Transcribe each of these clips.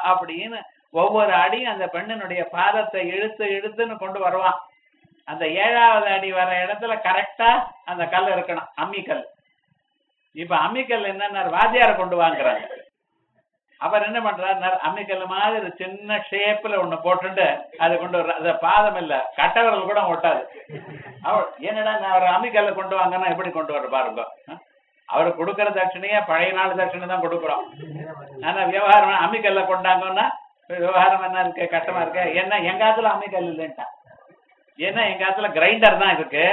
அப்படின்னு ஒவ்வொரு அடியும் அந்த பெண்ணினுடைய பாதத்தை இழுத்து இழுத்துன்னு கொண்டு வருவான் அந்த ஏழாவது அடி வர இடத்துல கரெக்டா அந்த கல் இருக்கணும் அம்மிக்கல் இப்ப அம்மிக்கல் என்னன்னா வாத்தியார கொண்டு வாங்குறாங்க அவர் என்ன பண்றாரு அம்மிக்கல் மாதிரி ஒரு சின்ன ஷேப்ல ஒண்ணு போட்டுட்டு அது கொண்டு வர்ற அது பாதம் இல்ல கட்டவரல் கூட ஒட்டாது அவர் என்னடா நான் அவர் அம்மிக்கல்ல கொண்டு வாங்கன்னா எப்படி கொண்டு வர பாருங்க அஹ்? அவர் கொடுக்கற தட்சணையே பழைய நாள் தட்சணை தான் கொடுக்குறோம் ஆனா விவகாரம் அம்மிக்கல்ல கொண்டாங்கன்னா விவகாரம் என்ன இருக்கு கட்டமா இருக்கு என்ன எங்க ஆத்துல அம்மிக்கல் இல்லைன்ட்டா ஏன்னா எங்க ஆத்துல கிரைண்டர் தான் இருக்கு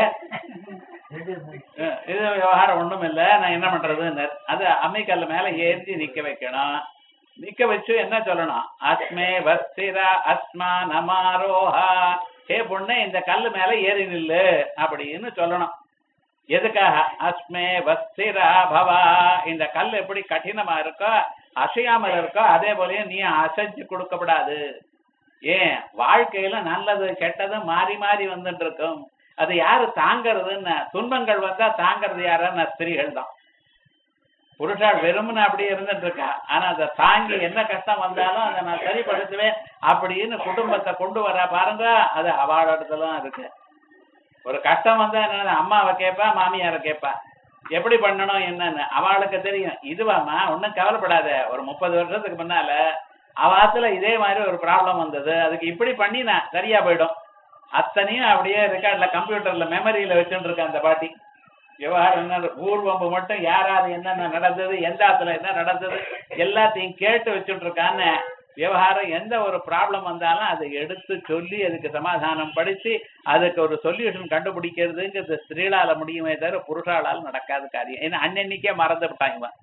அஹ் இது விவகாரம் ஒண்ணும் இல்ல நான் என்ன பண்றதுன்னு அது அம்மிக்கல்ல மேல ஏற்றி நிக்க வைக்கணும் நிக்க வச்சு என்ன சொல்லணும் அஸ்மே வஸ்திரா அஸ்மா நமாரோஹா ஹே பொண்ணு இந்த கல்லு மேல ஏறி நில்லு அப்படின்னு சொல்லணும் எதுக்காக அஸ்மே வஸ்திரா பவா இந்த கல் எப்படி கடினமா இருக்கோ அசையாமல் இருக்கோ அதே போலயே நீ அசைஞ்சு கொடுக்கப்படாது ஏன் வாழ்க்கையில நல்லது கெட்டது மாறி மாறி வந்துட்டு இருக்கும் அது யாரு தாங்கறதுன்னு துன்பங்கள் வந்தா தாங்கறது யாருன்னா ஸ்திரீகள் தான் புருஷால் வெறும்னு அப்படியே இருந்துட்டு இருக்கா ஆனா அதை தாங்கி என்ன கஷ்டம் வந்தாலும் அதை நான் சரிப்படுத்துவேன் அப்படின்னு குடும்பத்தை கொண்டு வர பாருங்க அது அவளிடத்துல தான் இருக்கு ஒரு கஷ்டம் வந்தா என்ன அம்மாவை கேட்பா மாமியாரை கேட்பா எப்படி பண்ணணும் என்னன்னு அவளுக்கு தெரியும் இதுவாம்மா ஒன்றும் கவலைப்படாத ஒரு முப்பது வருஷத்துக்கு முன்னால அவாத்துல இதே மாதிரி ஒரு ப்ராப்ளம் வந்தது அதுக்கு இப்படி பண்ணி நான் சரியா போயிடும் அத்தனையும் அப்படியே ரெக்கார்ட்ல கம்ப்யூட்டர்ல மெமரியில வச்சுட்டு இருக்க அந்த பாட்டி விவகாரம் என்ன ஊர்வம்பு மட்டும் யாராரு என்னென்ன நடந்தது எந்த ஆத்துல என்ன நடந்தது எல்லாத்தையும் கேட்டு வச்சுட்டு இருக்கான்னு விவகாரம் எந்த ஒரு ப்ராப்ளம் வந்தாலும் அதை எடுத்து சொல்லி அதுக்கு சமாதானம் படிச்சு அதுக்கு ஒரு சொல்யூஷன் கண்டுபிடிக்கிறதுங்கிறது ஸ்திரீலால முடியுமே தவிர புருஷாலால் நடக்காத காரியம் ஏன்னா அன்னன்னைக்கே மறந்து விட்டாங்க இவன்.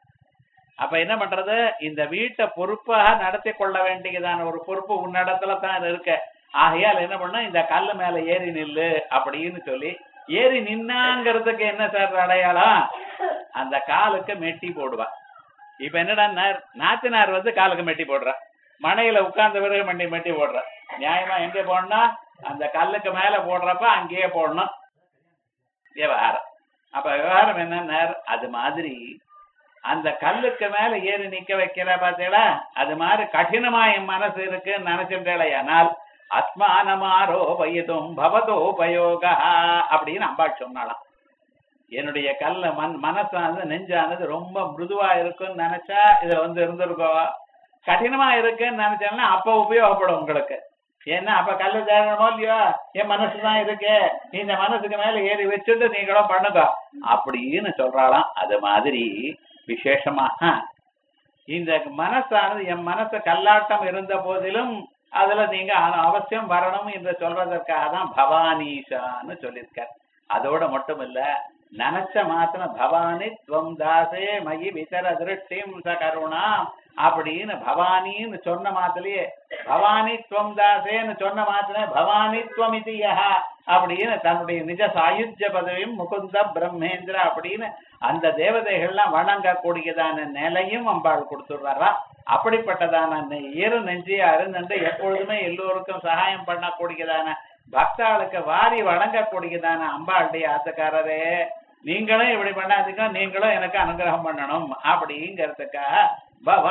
அப்ப என்ன பண்றது இந்த வீட்டை பொறுப்பாக நடத்தி கொள்ள வேண்டியதான ஒரு பொறுப்பு உன்னிடத்துல தான் இருக்கு ஆகையால் என்ன பண்ண இந்த கல்லு மேல ஏறி நில்லு அப்படின்னு சொல்லி ஏறி நின்னாங்கிறதுக்கு என்ன சார் அடையாளம் அந்த காலுக்கு மெட்டி போடுவா இப்ப என்னடா நாத்தினார் வந்து காலுக்கு மெட்டி போடுறா மனையில உட்கார்ந்த பிறகு மண்டி மெட்டி போடுறா நியாயமா எங்க போடணும் அந்த கல்லுக்கு மேல போடுறப்ப அங்கேயே போடணும் விவகாரம் அப்ப விவகாரம் என்னன்னா அது மாதிரி அந்த கல்லுக்கு மேல ஏறி நிக்க வைக்கிற பாத்தீங்களா அது மாதிரி கடினமா என் மனசு இருக்குன்னு நினைச்சிட்டேலையானால் அஸ்மானமாரோ பயதும் பவதோ உபயோகா அப்படின்னு அம்பாள் சொன்னாலாம் என்னுடைய கல்ல மண் மனசானது நெஞ்சானது ரொம்ப மிருதுவா இருக்குன்னு நினைச்சா இதுல வந்து இருந்திருக்கோம் கடினமா இருக்குன்னு நினைச்சேன்னா அப்ப உபயோகப்படும் உங்களுக்கு ஏன்னா அப்ப கல்லு தேடணுமோ இல்லையோ என் மனசுதான் இருக்கு இந்த மனசுக்கு மேல ஏறி வச்சுட்டு நீங்களும் பண்ணுங்க அப்படின்னு சொல்றாளாம் அது மாதிரி விசேஷமாக இந்த மனசானது என் மனசு கல்லாட்டம் இருந்த போதிலும் அதுல நீங்க அ- அவசியம் வரணும் என்று சொல்றதற்காக தான் பவானீஷான்னு சொல்லியிருக்கார் அதோட மட்டும் இல்ல நினைச்ச மாத்திரம் பவானி துவம் தாசே மயி விதர திருஷ்டிம் ச கருணா அப்படின்னு பவானின்னு சொன்ன மாத்திலேயே பவானி துவம் தாசேன்னு சொன்ன மாத்திரமே பவானி துவமிதி யஹ அப்படின்னு தன்னுடைய நிஜ சாயுஜ்ய பதவியும் முகுந்த பிரம்மேந்திர அப்படின்னு அந்த தேவதைகள்லாம் வணங்கக்கூடியதான நிலையும் அம்பாள் கொடுத்துடுறாரா அப்படிப்பட்டதான நெ- இரு நெஞ்சிய அருந்தண்டு எப்பொழுதுமே எல்லோருக்கும் சகாயம் பண்ணக்கூடியதான பக்தாளுக்கு வாரி வணங்கக்கூடியதான அம்பாளுடைய ஆத்துக்காரரே நீங்களும் இப்படி பண்ணாதீங்க நீங்களும் எனக்கு அனுகிரகம் பண்ணணும் அப்படிங்கிறதுக்காக பவ